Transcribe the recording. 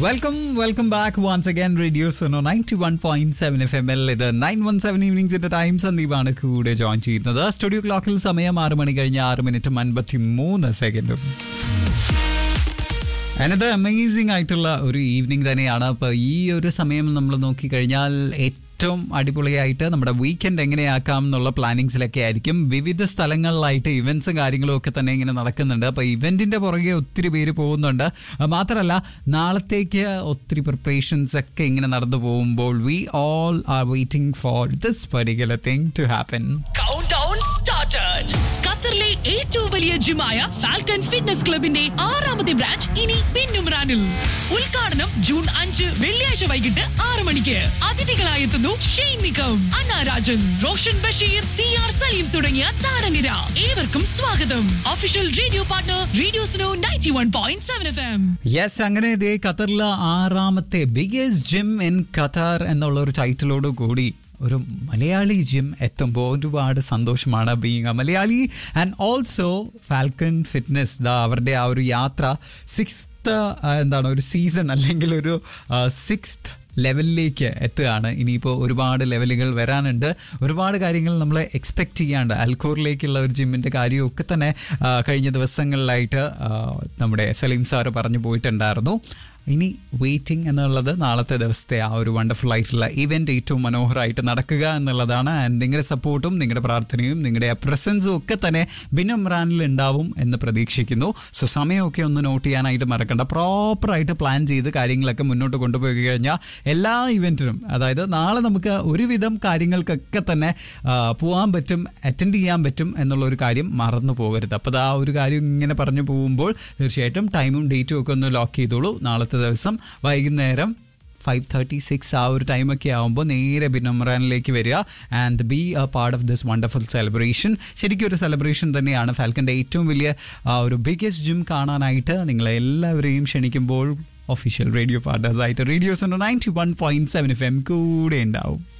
welcome welcome back once again radio Suno ninety one point seven F M എൽ ഇത് nine one seven ഈവനിങ്സിന്റെ time സന്ദീപാണ് കൂടെ join ചെയ്യുന്നത് സ്റ്റുഡിയോ ക്ലോക്കിൽ സമയം ആറ് മണി കഴിഞ്ഞ് ആറ് മിനിറ്റും അൻപത്തി മൂന്ന് സെക്കൻഡും അതിനത് അമേസിംഗ് ആയിട്ടുള്ള ഒരു ഈവനിങ് തന്നെയാണ് അപ്പോൾ ഈ ഒരു സമയം നമ്മൾ നോക്കിക്കഴിഞ്ഞാൽ ഏറ്റവും അടിപൊളിയായിട്ട് നമ്മുടെ വീക്കെൻഡ് എങ്ങനെയാക്കാം എന്നുള്ള പ്ലാനിങ്സിലൊക്കെ ആയിരിക്കും വിവിധ സ്ഥലങ്ങളിലായിട്ട് ഇവന്റ്സും കാര്യങ്ങളും ഒക്കെ തന്നെ ഇങ്ങനെ നടക്കുന്നുണ്ട് അപ്പോൾ ഇവന്റിന്റെ പുറകെ ഒത്തിരി പേര് പോകുന്നുണ്ട് അത് മാത്രമല്ല നാളത്തേക്ക് ഒത്തിരി പ്രിപ്പറേഷൻസ് ഒക്കെ ഇങ്ങനെ നടന്നു പോകുമ്പോൾ we all are waiting for this particular thing to happen countdown started ഖത്തറിലെ ഏറ്റവും വലിയ ജിമായ ഫാൽക്കൺ ഫിറ്റ്നസ് ക്ലബിന്റെ ആറാമത്തെ ബ്രാഞ്ച് ഇനി പിന്നുമ്രാനിൽ ഉദ്ഘാടനം ജൂൺ അഞ്ച് വെള്ളിയാഴ്ച വൈകിട്ട് ആറ് മണിക്ക് അതിഥികളായി എത്തുന്നു ഷെയ്ൻ നിക്കം അന്ന രാജൻ റോഷൻ ബഷീർ സി ആർ സലീം തുടങ്ങിയ താരനിര ഏവർക്കും സ്വാഗതം official radio partner radio Suno ninety one point seven F M yes അങ്ങനെ ഇതേ ഖത്തറിലെ ആറാമത്തെ ബിഗസ്റ്റ് ജിം ഇൻ ഖത്തർ എന്നുള്ള ഒരു ടൈറ്റിലോട് കൂടി ഒരു മലയാളി ജിം എത്തുമ്പോൾ ഒരുപാട് സന്തോഷമാണ് being a Malayali and also Falcon fitness ദാ അവരുടെ ആ ഒരു യാത്ര സിക്സ്ത് എന്താണ് ഒരു സീസൺ അല്ലെങ്കിൽ ഒരു സിക്സ്ത് ലെവലിലേക്ക് എത്തുകയാണ് ഇനിയിപ്പോൾ ഒരുപാട് ലെവലുകൾ വരാനുണ്ട് ഒരുപാട് കാര്യങ്ങൾ നമ്മൾ എക്സ്പെക്റ്റ് ചെയ്യാണ്ട് അൽഖോറിലേക്കുള്ള ഒരു ജിമ്മിൻ്റെ കാര്യമൊക്കെ തന്നെ ആ, കഴിഞ്ഞ ദിവസങ്ങളിലായിട്ട് ആ, നമ്മുടെ സലീം സാറ് പറഞ്ഞു പോയിട്ടുണ്ടായിരുന്നു ഇനി വെയിറ്റിംഗ് എന്നുള്ളത് നാളത്തെ ദിവസത്തെ ആ ഒരു വണ്ടർഫുൾ ആയിട്ടുള്ള ഇവന്റ് ഏറ്റവും മനോഹരമായിട്ട് നടക്കുക എന്നുള്ളതാണ് ആൻഡ് നിങ്ങളുടെ സപ്പോർട്ടും നിങ്ങളുടെ പ്രാർത്ഥനയും നിങ്ങളുടെ പ്രസൻസും ഒക്കെ തന്നെ ബിനുമ്രാനിൽ ഉണ്ടാവും എന്ന് പ്രതീക്ഷിക്കുന്നു സോ സമയമൊക്കെ ഒന്ന് നോട്ട് ചെയ്യാനായിട്ട് മറക്കണ്ട പ്രോപ്പറായിട്ട് പ്ലാൻ ചെയ്ത് കാര്യങ്ങളൊക്കെ മുന്നോട്ട് കൊണ്ടുപോയി കഴിഞ്ഞാൽ എല്ലാ ഇവന്റിനും അതായത് നാളെ നമുക്ക് ഒരുവിധം കാര്യങ്ങൾക്കൊക്കെ തന്നെ ആ, പോകാൻ പറ്റും അറ്റൻഡ് ചെയ്യാൻ പറ്റും എന്നുള്ള ഒരു കാര്യം മറന്നു പോകരുത് അപ്പോൾ ആ ഒരു കാര്യം ഇങ്ങനെ പറഞ്ഞു പോകുമ്പോൾ തീർച്ചയായിട്ടും ടൈമും ഡേറ്റും ഒക്കെ ഒന്ന് ലോക്ക് ചെയ്തോളൂ നാളത്തെ ദിവസം വൈകുന്നേരം ഫൈവ് തേർട്ടി സിക്സ് ആ ഒരു ടൈമൊക്കെ ആകുമ്പോൾ നേരെ ബിനമ്രാനിലേക്ക് വരിക and be a part of this wonderful celebration ശരിക്കും ഒരു സെലിബ്രേഷൻ തന്നെയാണ് ഫാൽക്കൻ്റെ ഏറ്റവും വലിയ ആ, ഒരു ബിഗ്ഗസ്റ്റ് ജിം കാണാനായിട്ട് നിങ്ങളെ എല്ലാവരെയും ക്ഷണിക്കുമ്പോൾ ഒഫീഷ്യൽ റേഡിയോ പാർട്ട്നേഴ്സായിട്ട് റേഡിയോസ് ninety one point seven F M കൂടെ ഉണ്ടാവും